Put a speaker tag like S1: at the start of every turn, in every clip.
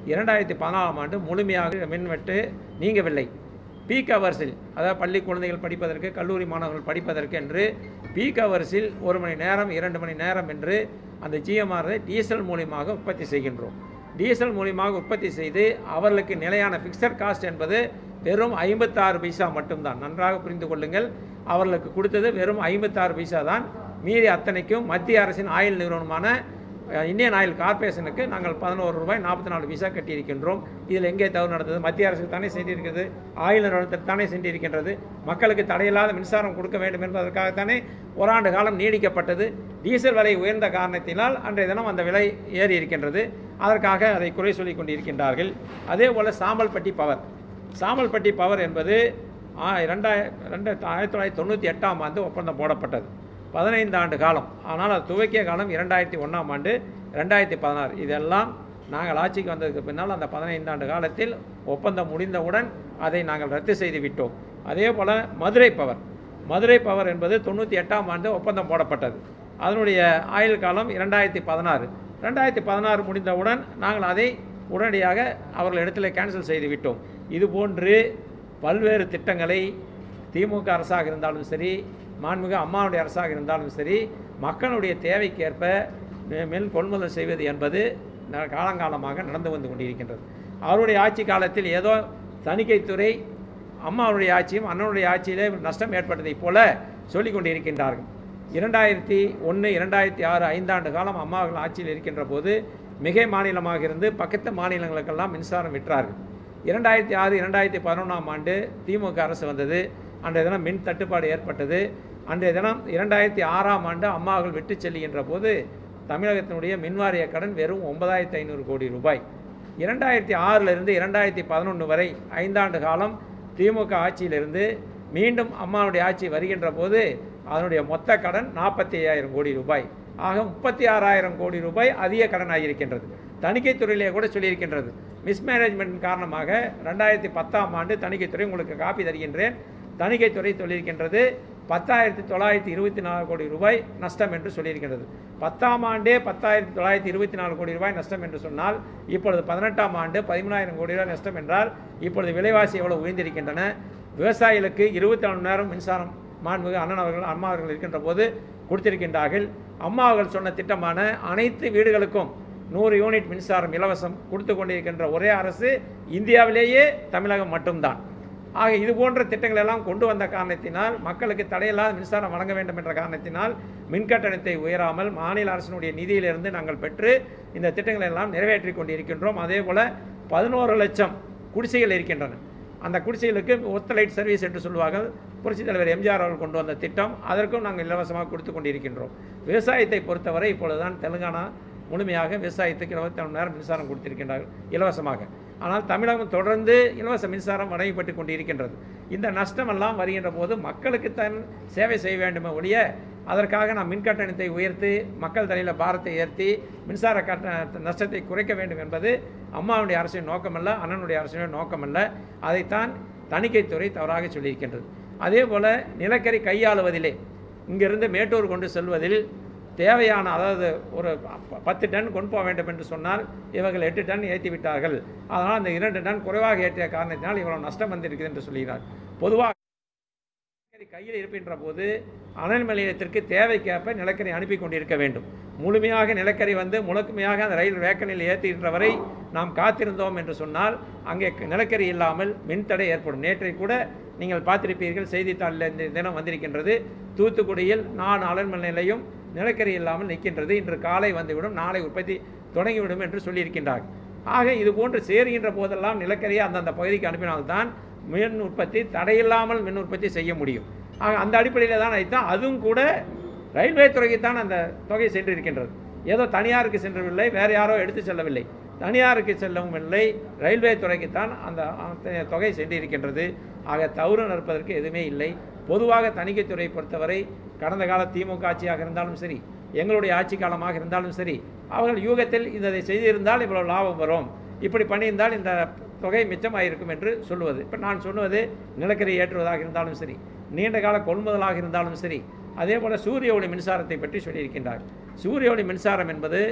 S1: இரண்டாயிரத்தி பதினாலாம் ஆண்டு முழுமையாக மின்வெட்டு நீங்கவில்லை பீக் ஹவர்ஸில் அதாவது பள்ளி குழந்தைகள் படிப்பதற்கு கல்லூரி மாணவர்கள் படிப்பதற்கு என்று பீக் ஹவர்ஸில் ஒரு மணி நேரம் இரண்டு மணி நேரம் என்று அந்த ஜிஎம்ஆரை டீசல் மூலியமாக உற்பத்தி செய்கின்றோம் டீசல் மூலியமாக உற்பத்தி செய்து அவர்களுக்கு நிலையான ஃபிக்ஸட் காஸ்ட் என்பது வெறும் ஐம்பத்தாறு பைசா மட்டும்தான் நன்றாக புரிந்து கொள்ளுங்கள் அவர்களுக்கு கொடுத்தது வெறும் ஐம்பத்தாறு பைசா தான் மீதி அத்தனைக்கும் மத்திய அரசின் ஆயில் நிறுவனமான அஹ், இந்தியன் ஆயில் கார்ப்பரேஷனுக்கு நாங்கள் பதினோரு ரூபாய் நாற்பத்தி நாலு பைசா கட்டியிருக்கின்றோம் இதில் எங்கே தவறு நடந்தது மத்திய அரசுக்கு தானே சென்றிருக்கிறது ஆயில் நிறுவனத்திற்கு தானே சென்றிருக்கின்றது மக்களுக்கு தடையில்லாத மின்சாரம் கொடுக்க வேண்டும் என்பதற்காகத்தானே ஓராண்டு காலம் நீடிக்கப்பட்டது டீசல் விலை உயர்ந்த காரணத்தினால் அன்றைய தினம் அந்த விலை ஏறி இருக்கின்றது அதற்காக அதை குறை சொல்லிக் கொண்டிருக்கின்றார்கள் அதே போல் சாம்பல்பட்டி பவர் சாம்பல்பட்டி பவர் என்பது ஆ- ரெண்டாய ரெண்டு ஆயிரத்தி தொள்ளாயிரத்தி தொண்ணூற்றி எட்டாம் ஆண்டு ஒப்பந்தம் போடப்பட்டது பதினைந்து ஆண்டு காலம் ஆனால் அது துவக்கிய காலம் இரண்டாயிரத்தி ஒன்றாம் ஆண்டு ரெண்டாயிரத்தி பதினாறு இதெல்லாம் நாங்கள் ஆட்சிக்கு வந்ததுக்கு பின்னால் அந்த பதினைந்து ஆண்டு காலத்தில் ஒப்பந்தம் முடிந்தவுடன் அதை நாங்கள் ரத்து செய்து விட்டோம் அதே போல் மதுரை பவர் மதுரை பவர் என்பது தொண்ணூற்றி எட்டாம் ஆண்டு ஒப்பந்தம் போடப்பட்டது அதனுடைய ஆயுள் காலம் இரண்டாயிரத்தி பதினாறு ரெண்டாயிரத்தி பதினாறு முடிந்தவுடன் நாங்கள் அதை உடனடியாக அவர்கள் இடத்துல கேன்சல் செய்து விட்டோம் இதுபோன்று பல்வேறு திட்டங்களை திமுக அரசாக இருந்தாலும் சரி மாண்புமிகு அம்மாவுடைய அரசாக இருந்தாலும் சரி மக்களுடைய தேவைக்கேற்ப மெ- மின் கொள்முதல் செய்வது என்பது ந- காலங்காலமாக நடந்து வந்து கொண்டிருக்கின்றது அவருடைய ஆட்சி காலத்தில் ஏதோ தணிக்கைத்துறை அம்மாவுடைய ஆட்சியும் அண்ணனுடைய ஆட்சியிலே நஷ்டம் ஏற்பட்டதைப் போல சொல்லிக் கொண்டிருக்கின்றார்கள் இரண்டாயிரத்தி ஒன்று இரண்டாயிரத்தி ஆறு ஐந்தாண்டு காலம் அம்மாவர்கள் ஆட்சியில் இருக்கின்ற போது மிகை மாநிலமாக இருந்து பக்கத்து மாநிலங்களுக்கெல்லாம் மின்சாரம் விற்றார்கள் இரண்டாயிரத்தி ஆறு இரண்டாயிரத்தி பதினொன்றாம் ஆண்டு திமுக அரசு வந்தது அன்றைய தினம் மின் தட்டுப்பாடு ஏற்பட்டது அன்றைய தினம் இரண்டாயிரத்தி ஆறாம் ஆண்டு அம்மாவர்கள் விட்டு செல்லுகின்ற போது தமிழகத்தினுடைய மின்வாரிய கடன் வெறும் ஒன்பதாயிரத்தி ஐநூறு கோடி ரூபாய் இரண்டாயிரத்தி ஆறிலிருந்து இரண்டாயிரத்தி பதினொன்று வரை ஐந்தாண்டு காலம் திமுக ஆட்சியிலிருந்து மீண்டும் அம்மாவுடைய ஆட்சி வருகின்ற போது அதனுடைய மொத்த கடன் நாற்பத்தி ஐயாயிரம் கோடி ரூபாய் ஆக முப்பத்தி ஆறாயிரம் கோடி ரூபாய் அதிக கடன் ஆகியிருக்கின்றது தணிக்கைத்துறையிலே கூட சொல்லியிருக்கின்றது மிஸ்மேனேஜ்மெண்ட் காரணமாக ரெண்டாயிரத்தி பத்தாம் ஆண்டு தணிக்கைத்துறை உங்களுக்கு காப்பி தருகின்றேன் தணிக்கைத்துறை சொல்லியிருக்கின்றது பத்தாயிரத்தி தொள்ளாயிரத்தி இருபத்தி நாலு கோடி ரூபாய் நஷ்டம் என்று சொல்லியிருக்கின்றது பத்தாம் ஆண்டே பத்தாயிரத்தி தொள்ளாயிரத்தி இருபத்தி நாலு கோடி ரூபாய் நஷ்டம் என்று சொன்னால் இப்பொழுது பதினெட்டாம் ஆண்டு பதிமூணாயிரம் கோடி ரூபாய் நஷ்டம் என்றால் இப்பொழுது விலைவாசி எவ்வளவு உயர்ந்திருக்கின்றன விவசாயிகளுக்கு இருபத்தி நாலு மணி நேரம் மின்சாரம் மாண்புமிகு அண்ணன் அவர்கள் அம்மா அவர்கள் இருக்கின்ற போது கொடுத்திருக்கின்றார்கள் அம்மா அவர்கள் சொன்ன திட்டமான அனைத்து வீடுகளுக்கும் நூறு யூனிட் மின்சாரம் இலவசம் கொடுத்து கொண்டிருக்கின்ற ஒரே அரசு இந்தியாவிலேயே தமிழகம் மட்டும்தான் ஆக இது போன்ற திட்டங்கள் எல்லாம் கொண்டு வந்த காரணத்தினால் மக்களுக்கு தடையில்லாத மின்சாரம் வழங்க வேண்டும் என்ற காரணத்தினால் மின்கட்டணத்தை உயராமல் மாநில அரசினுடைய நிதியிலிருந்து நாங்கள் பெற்று இந்த திட்டங்களை எல்லாம் நிறைவேற்றி கொண்டிருக்கின்றோம் அதே போல பதினோரு லட்சம் குடிசைகள் இருக்கின்றன அந்த குடிசைகளுக்கு ஒத்தலைட் சர்வீஸ் என்று சொல்லுவார்கள் புரட்சித் தலைவர் எம்ஜிஆர் அவர்கள் கொண்டு வந்த திட்டம் அதற்கும் நாங்கள் இலவசமாக கொடுத்து கொண்டிருக்கின்றோம் விவசாயத்தை பொறுத்தவரை இப்பொழுதுதான் தெலுங்கானா முழுமையாக விவசாயத்துக்கு இருபத்தி நாலு மணி நேரம் மின்சாரம் கொடுத்திருக்கின்றார்கள் இலவசமாக ஆனால் தமிழகம் தொடர்ந்து இலவச மின்சாரம் வழங்கப்பட்டு கொண்டிருக்கின்றது இந்த நஷ்டமெல்லாம் வருகின்ற போது மக்களுக்கு தன் சேவை செய்ய வேண்டுமே ஒழிய அதற்காக நாம் மின் கட்டணத்தை உயர்த்தி மக்கள் தலையில் பாரத்தை ஏற்றி மின்சார கட்டண நஷ்டத்தை குறைக்க வேண்டும் என்பது அம்மாவுடைய அரசின் நோக்கமல்ல அண்ணனுடைய அரசினுடைய நோக்கமல்ல அதைத்தான் தணிக்கைத்துறை தவறாக சொல்லியிருக்கின்றது அதே போல் நிலக்கரி கையாளுவதிலே இங்கிருந்து மேட்டூர் கொண்டு செல்வதில் தேவையான அதாவது ஒரு ப- பத்து டன் கொண்டு போக வேண்டும் என்று சொன்னால் இவர்கள் எட்டு டன் ஏற்றி விட்டார்கள் அதனால் அந்த இரண்டு டன் குறைவாக ஏற்றிய காரணத்தினால் இவ்வளவு நஷ்டம் வந்திருக்குது என்று சொல்கிறார் பொதுவாக நிலக்கரி கையில் இருக்கின்ற போது அனல் நிலையத்திற்கு தேவைக்கேற்ப நிலக்கரி அனுப்பி கொண்டிருக்க வேண்டும் முழுமையாக நிலக்கரி வந்து முழுமையாக அந்த ரயில் வேக்கனில் ஏற்றுகின்ற வரை நாம் காத்திருந்தோம் என்று சொன்னால் அங்கே க- நிலக்கரி இல்லாமல் மின்தடை ஏற்படும் நேற்றை கூட நீங்கள் பார்த்திருப்பீர்கள் செய்தித்தாளில் இந்த தினம் வந்திருக்கின்றது தூத்துக்குடியில் நாலு அனல் மின் நிலையம் நிலக்கரி இல்லாமல் நிற்கின்றது இன்று காலை வந்துவிடும் நாளை உற்பத்தி தொடங்கிவிடும் என்று சொல்லியிருக்கின்றார் ஆக இது போன்று சேருகின்ற போதெல்லாம் நிலக்கரியை அந்தந்த பகுதிக்கு அனுப்பினால்தான் மின் உற்பத்தி தடையில்லாமல் மின் உற்பத்தி செய்ய முடியும் ஆக அந்த அடிப்படையில் தான் அதைத்தான் அதுவும் கூட ரயில்வே துறைக்கு தான் அந்த தொகை சென்றிருக்கின்றது ஏதோ தனியாருக்கு சென்றவில்லை வேறு யாரோ எடுத்து செல்லவில்லை தனியாருக்கு செல்லவும் இல்லை ரயில்வே துறைக்குத்தான் அந்த அந்த தொகை சென்றிருக்கின்றது ஆக தவறு நடப்பதற்கு எதுவுமே இல்லை பொதுவாக தணிக்கைத்துறையை பொறுத்தவரை கடந்த கால திமுக ஆட்சியாக இருந்தாலும் சரி எங்களுடைய ஆட்சி காலமாக இருந்தாலும் சரி அவர்கள் யூகத்தில் இதை செய்திருந்தால் இவ்வளவு லாபம் வரும் இப்படி பண்ணியிருந்தால் இந்த தொகை மிச்சமாயிருக்கும் என்று சொல்லுவது இப்போ நான் சொல்லுவது நிலக்கரி ஏற்றுவதாக இருந்தாலும் சரி நீண்ட கால கொள்முதலாக இருந்தாலும் சரி அதே போல் சூரிய ஒளி மின்சாரத்தை பற்றி சொல்லியிருக்கின்றார் சூரிய ஒளி மின்சாரம் என்பது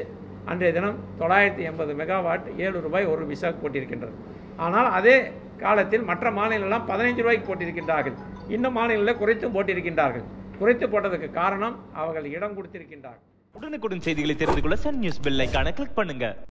S1: அன்றைய தினம் தொள்ளாயிரத்தி எண்பது மெகாவாட் ஏழு ரூபாய் ஒரு விசா போட்டிருக்கின்றது ஆனால் அதே காலத்தில் மற்ற மாநிலங்கள்லாம் பதினைஞ்சு ரூபாய்க்கு போட்டிருக்கின்றார்கள் இன்னும் மாநிலங்களில் குறைத்தும் போட்டிருக்கின்றார்கள் குறைத்து போட்டதுக்கு காரணம் அவர்கள் இடம் கொடுத்திருக்கின்றார்கள்
S2: உடனுக்குடன் செய்திகளை தெரிந்து கொள்ள சன் நியூஸ் பெல் ஐகானை கிளிக் பண்ணுங்க